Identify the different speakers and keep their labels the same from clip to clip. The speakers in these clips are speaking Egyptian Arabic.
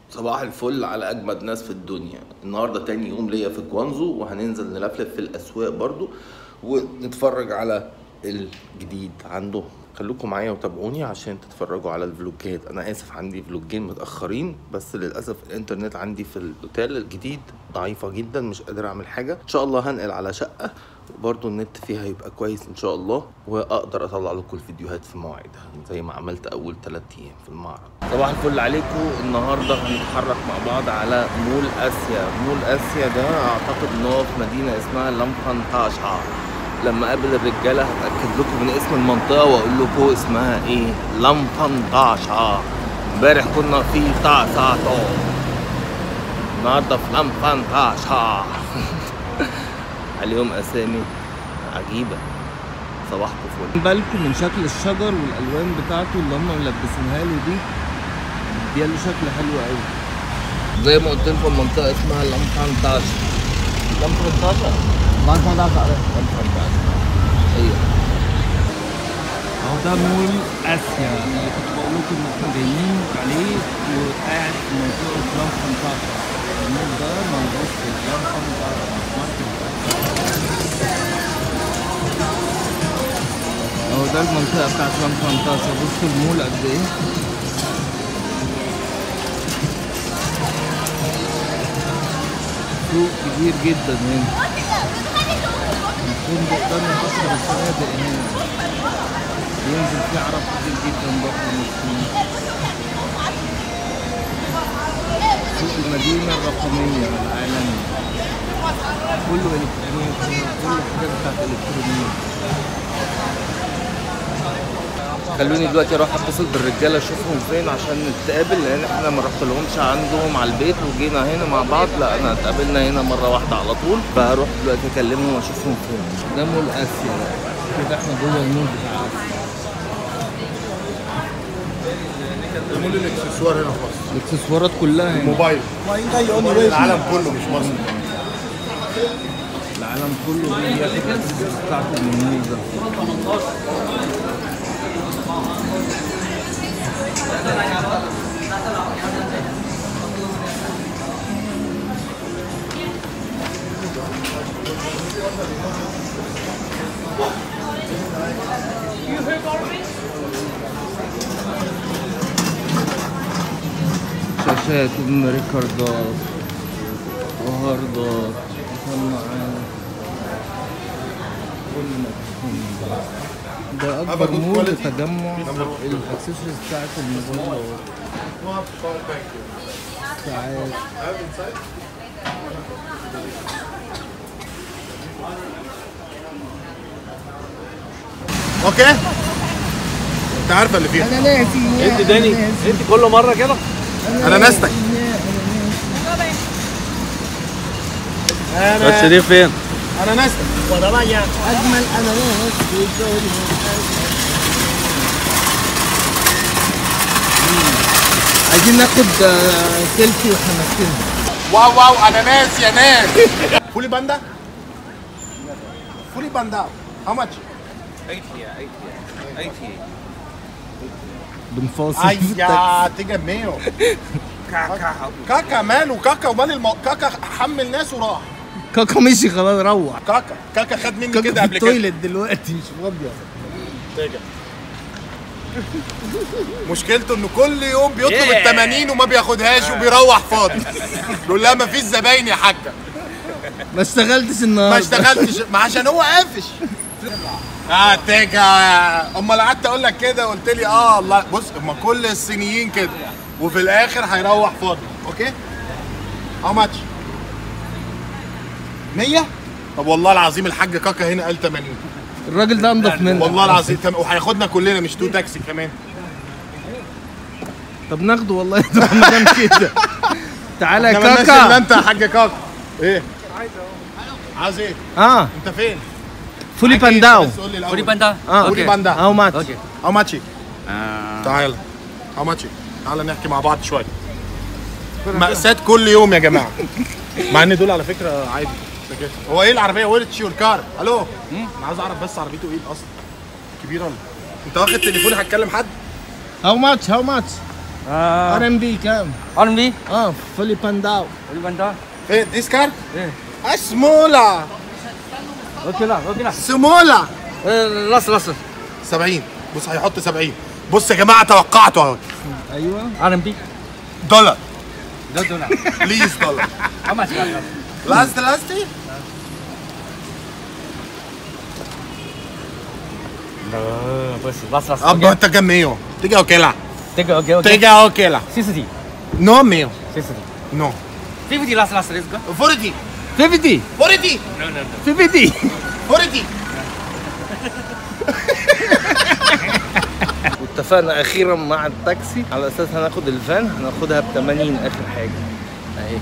Speaker 1: صباح الفل على اجمد ناس في الدنيا النهارده تاني يوم ليا في جوانزو وهننزل نلفلف في الاسواق برضو ونتفرج على الجديد عنده خلوكم معايا وتابعوني عشان تتفرجوا على الفلوجات انا اسف عندي فلوجين متاخرين بس للاسف الانترنت عندي في الاوتيل الجديد ضعيفه جدا مش قادر اعمل حاجه ان شاء الله هنقل على شقه برضو النت فيها يبقى كويس ان شاء الله واقدر اطلع لكم الفيديوهات في مواعيدها زي ما عملت اول 3 ايام في المعرض صباح الفل عليكم النهارده هنتحرك مع بعض على مول اسيا مول اسيا ده اعتقد ان هو في مدينه اسمها لامفانتاشا لما اقابل الرجاله هتاكد لكم من اسم المنطقه واقول لكم اسمها ايه لامفانتاشا امبارح كنا في تاساتو النهارده في لامفانتاشا عليهم اسامي عجيبه صباحكم فل بالكم من شكل الشجر والالوان بتاعته اللي هم ملبسينها له دي دي له شكل حلو قوي زي ما قلت لكم المنطقه اسمها لامفانتاشا لامفانتاشا لامفانتاشا لامفانتاشا هي
Speaker 2: اهو ده مول اسيا اللي كنت بقول لكم ان احنا جايين عليه وقاعد في منطقه لام 15 المول ده موجود في لام 15 ماركت اهو ده المنطقه بتاعت لام 15 بصوا المول قد ايه سوق كبير جدا هنا الفندق ده من اشهر الفنادق هنا بينزل فيه عرب كتير جدا برضه مسلمين سوق المدينة الرقمية العالمي كله الكترونيات هنا كل الحاجات بتاعت الالكترونيات
Speaker 1: خلوني دلوقتي اروح اتصل بالرجاله اشوفهم فين عشان نتقابل لان احنا ما رحتلهمش عندهم على البيت وجينا هنا مع بعض لا انا اتقابلنا هنا مره واحده على طول فهروح دلوقتي اكلمهم واشوفهم فين
Speaker 2: ده مول اسيا بقى. كده احنا جوه المول بتاع اسيا
Speaker 3: مول الاكسسوار هنا في مصر
Speaker 2: الاكسسوارات كلها هنا
Speaker 3: موبايل العالم كله مش مصر
Speaker 2: العالم كله بياخد الاكسسوارات بتاعته من المول ده شاشات ريكوردات وهاردات وسماعات كل ما تكون ده اكبر
Speaker 3: Have a good
Speaker 2: مول
Speaker 3: quality.
Speaker 2: لتجمع الاكسسوارز بتاعت الموبايلات ساعات
Speaker 3: اوكي انت عارفه اللي فيها
Speaker 2: انا ناسي
Speaker 4: انت داني انت كل مره كده
Speaker 3: انا ناستك
Speaker 4: بس دي فين
Speaker 3: انا ناستك
Speaker 2: اجمل اناناس في الدنيا عايزين ناخد آه، سيلفي واحنا ماسكينها
Speaker 3: واو واو انا ناس يا ناس فولي باندا فولي باندا هاو ماتش
Speaker 2: بنفاصل
Speaker 3: اي يا تيجا ميو كاكا ماله كاكا ومال المو... كاكا حمل ناس وراح
Speaker 2: كاكا مشي خلاص روح
Speaker 3: كاكا كاكا خد مني
Speaker 2: كاكا
Speaker 3: كده
Speaker 2: في
Speaker 3: قبل كده
Speaker 2: التويلت دلوقتي مش فاضيه
Speaker 3: تيجا مشكلته انه كل يوم بيطلب ال 80 وما بياخدهاش وبيروح فاضي يقول لها ما فيش زباين يا حاجه
Speaker 2: ما اشتغلتش
Speaker 3: ما
Speaker 2: النهارده
Speaker 3: اشتغلتش ما عشان هو قافش اه تيجا امال قعدت اقول لك كده قلت لي اه الله بص هم كل الصينيين كده وفي الاخر هيروح فاضي اوكي هاو ماتش 100 طب والله العظيم الحاج كاكا هنا قال 80
Speaker 2: الراجل ده انضف منك
Speaker 3: والله العظيم تم- وهياخدنا كلنا مش تو تاكسي كمان
Speaker 2: طب ناخده والله ده ما دام كده تعالى يا
Speaker 3: إحنا مالناش الا
Speaker 2: كاكا
Speaker 3: انت يا حاج كاكا ايه عايز ايه
Speaker 2: اه
Speaker 3: انت فين
Speaker 2: فولي
Speaker 3: معاك إيه؟
Speaker 2: بانداو
Speaker 3: بس قول لي الأول.
Speaker 4: فولي باندا
Speaker 2: اه
Speaker 3: فولي باندا
Speaker 2: هاو ماتش
Speaker 4: اوكي
Speaker 3: هاو ماتشي تعال هاو ماتشي تعال نحكي مع بعض شويه مأساة كل يوم يا جماعه مع ان دول على فكره عادي كده. هو ايه العربيه ويرتش يور كار الو انا عايز اعرف بس عربيته ايه اصلا كبيره ولا انت واخد تليفوني هتكلم حد
Speaker 2: هاو ماتش هاو ماتش
Speaker 4: اه
Speaker 1: ار ام بي كام؟
Speaker 4: ار بي
Speaker 1: اه فولي بانداو
Speaker 4: قريبا ده
Speaker 3: ايه ديس كار
Speaker 4: ايه
Speaker 3: سمولا
Speaker 4: اوكي لا اوكي لا
Speaker 3: سمولا
Speaker 4: لص لص
Speaker 3: 70 بص هيحط 70 بص يا جماعه توقعته اهو
Speaker 1: ايوه
Speaker 4: ار ام بي
Speaker 3: دولار
Speaker 4: ده دولار
Speaker 3: بليز دولار
Speaker 4: how much
Speaker 3: لاست لاستي
Speaker 4: no pues last last
Speaker 3: Abba, taga mío. Tiga okela.
Speaker 4: take okay okay
Speaker 3: Tiga okela.
Speaker 4: 60
Speaker 3: No mío.
Speaker 4: 60
Speaker 3: No.
Speaker 4: 50 last last let's go
Speaker 3: 40.
Speaker 1: 50
Speaker 3: 40.
Speaker 1: 50
Speaker 3: 40.
Speaker 1: واتفقنا اخيرا مع التاكسي على اساس هناخد الفان هناخدها ب 80 اخر حاجه اهي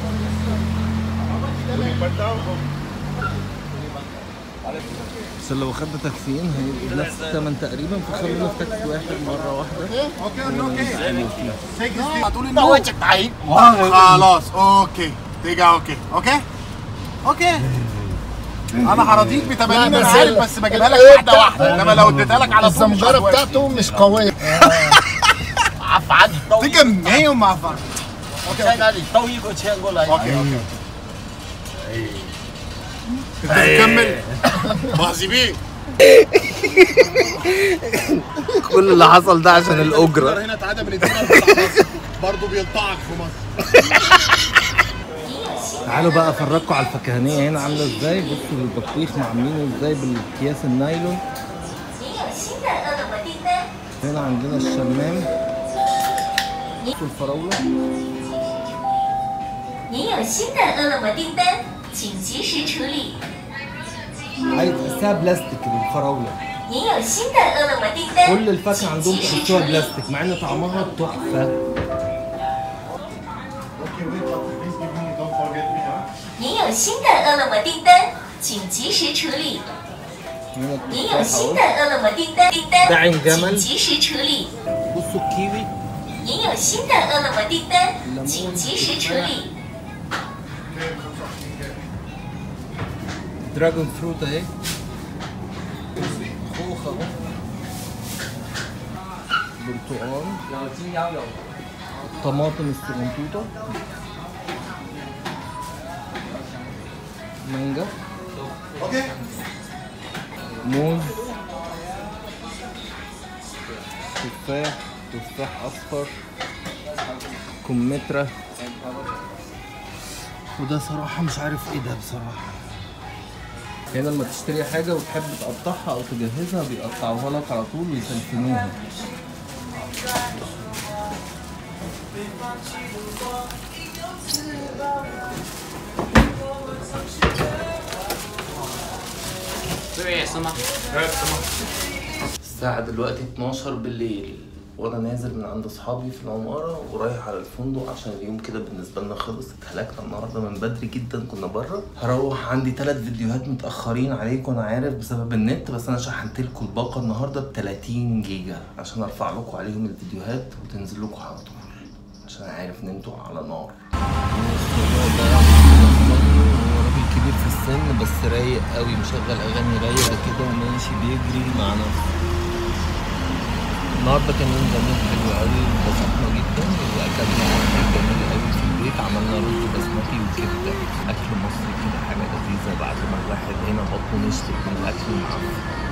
Speaker 1: عشان لو خدنا تاكسيين هيبقوا بنفس الثمن تقريبا فخلونا في تاكسي واحد مره واحده
Speaker 3: اوكي اوكي هتقولي ان هو تعيين خلاص اوكي تيجا اوكي اوكي اوكي انا هرضيك ب 80 انا عارف بس بجيبها لك واحده واحده انما لو اديتها لك على طول مش
Speaker 5: الزمجرة
Speaker 3: هتوافق.
Speaker 5: بتاعته مش قوية
Speaker 3: تيجا 没有麻烦
Speaker 5: 在哪里都一个牵过来。
Speaker 3: اوكي اوكي انت مكمل مهذبين
Speaker 1: كل اللي حصل ده عشان الاجره
Speaker 3: هنا اتعدم الاثنين برضه بيلطعك في مصر
Speaker 1: تعالوا بقى افرجكم على الفكهانيه هنا عامله ازاي بصوا البطيخ عاملينه ازاي بالاكياس النايلون
Speaker 6: 您有新的饿了么订单，
Speaker 1: هنا عندنا الشمام بصوا الفراوله
Speaker 6: 您有新的饿了么订单，请及时处理。
Speaker 1: عايز تحسها بلاستيك الفراوله
Speaker 6: 您有新的饿了么订单，
Speaker 1: كل الفاكهه عندهم
Speaker 6: 请及时处
Speaker 1: تحسوها
Speaker 6: 理。
Speaker 1: بلاستيك مع ان طعمها تحفه
Speaker 6: 您有新的饿了么订单，请及时处理。
Speaker 1: هنا
Speaker 6: 您有
Speaker 1: التفاح
Speaker 6: 新
Speaker 1: اهو
Speaker 6: 的饿了么订单，订单
Speaker 1: ده عين جمل
Speaker 6: 请及时处理。
Speaker 1: بصوا الكيوي
Speaker 6: 您有新的饿了么订单，请及时处理。
Speaker 1: دراجون فروت اهي خوخ اهو برتقال
Speaker 4: 有金腰有
Speaker 1: طماطم السرنتوطة مانجا
Speaker 3: اوكي
Speaker 1: موز تفاح تفاح اصفر كمثرى وده صراحة مش عارف ايه ده بصراحة هنا لما تشتري حاجة وتحب تقطعها أو تجهزها بيقطعوها لك على طول ويسلفنوها الساعة دلوقتي 12 بالليل وانا نازل من عند اصحابي في العمارة ورايح على الفندق عشان اليوم كده بالنسبة لنا خلص اتهلكنا النهاردة من بدري جدا كنا بره هروح عندي ثلاث فيديوهات متأخرين عليكم انا عارف بسبب النت بس انا شحنت لكم الباقة النهاردة ب 30 جيجا عشان ارفع لكم عليهم الفيديوهات وتنزل لكم على طول عشان عارف ان انتوا على نار راجل كبير في السن بس رايق قوي مشغل اغاني رايقه كده وماشي بيجري مع نفسه النهارده كان يوم جميل حلو قوي انبسطنا جدا واكلنا اكل جميل قوي في البيت عملنا رز بسمتي وكبده اكل مصري كده حاجه لذيذه بعد ما الواحد هنا بطنه نشفت من الاكل المعفن